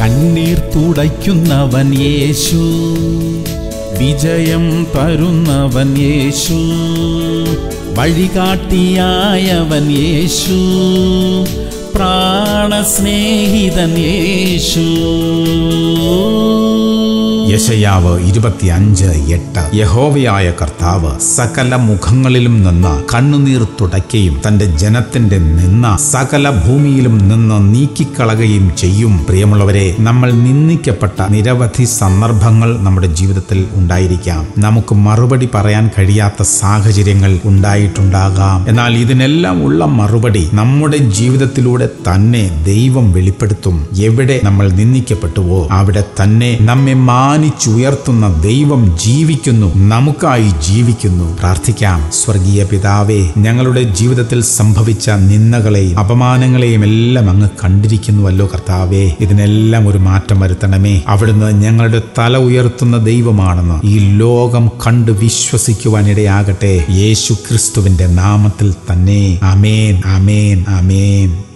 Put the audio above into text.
കണ്ണീർ തുടയ്ക്കുന്നവൻ യേശു വിജയം തരുന്നവൻ യേശു വഴികാട്ടിയായവൻ യേശു പ്രാണസ്നേഹിതൻ യേശു യശയാവ് ഇരുപത്തിയഞ്ച് എട്ട് യഹോവയായ കർത്താവ് സകല മുഖങ്ങളിലും നിന്ന് കണ്ണുനീർ തുടയ്ക്കുകയും തന്റെ ജനത്തിന്റെ നിന്ന സകല ഭൂമിയിലും നിന്ന് നീക്കിക്കളയുകയും ചെയ്യും പ്രിയമുള്ളവരെ നമ്മൾ നിന്ദിക്കപ്പെട്ട നിരവധി സന്ദർഭങ്ങൾ നമ്മുടെ ജീവിതത്തിൽ ഉണ്ടായിരിക്കാം നമുക്ക് മറുപടി പറയാൻ കഴിയാത്ത സാഹചര്യങ്ങൾ ഉണ്ടായിട്ടുണ്ടാകാം എന്നാൽ ഇതിനെല്ലാം ഉള്ള മറുപടി നമ്മുടെ ജീവിതത്തിലൂടെ തന്നെ ദൈവം വെളിപ്പെടുത്തും എവിടെ നമ്മൾ നിന്ദിക്കപ്പെട്ടുവോ അവിടെ തന്നെ നമ്മെ മാനിച്ചുയർത്തുന്ന ദൈവം ജീവിക്കുന്നു നമുക്കായി ജീവിക്കുന്നു പ്രാർത്ഥിക്കാം സ്വർഗീയ പിതാവേ ഞങ്ങളുടെ ജീവിതത്തിൽ സംഭവിച്ച നിന്ദകളെയും അപമാനങ്ങളെയും എല്ലാം അങ്ങ് കണ്ടിരിക്കുന്നുവല്ലോ കർത്താവേ ഇതിനെല്ലാം ഒരു മാറ്റം വരുത്തണമേ അവിടുന്ന് ഞങ്ങളുടെ തല ഉയർത്തുന്ന ദൈവമാണെന്ന് ഈ ലോകം കണ്ട് വിശ്വസിക്കുവാൻ ഇടയാകട്ടെ യേശു ക്രിസ്തുവിന്റെ നാമത്തിൽ തന്നെ അമേൻ അമേൻ അമേൻ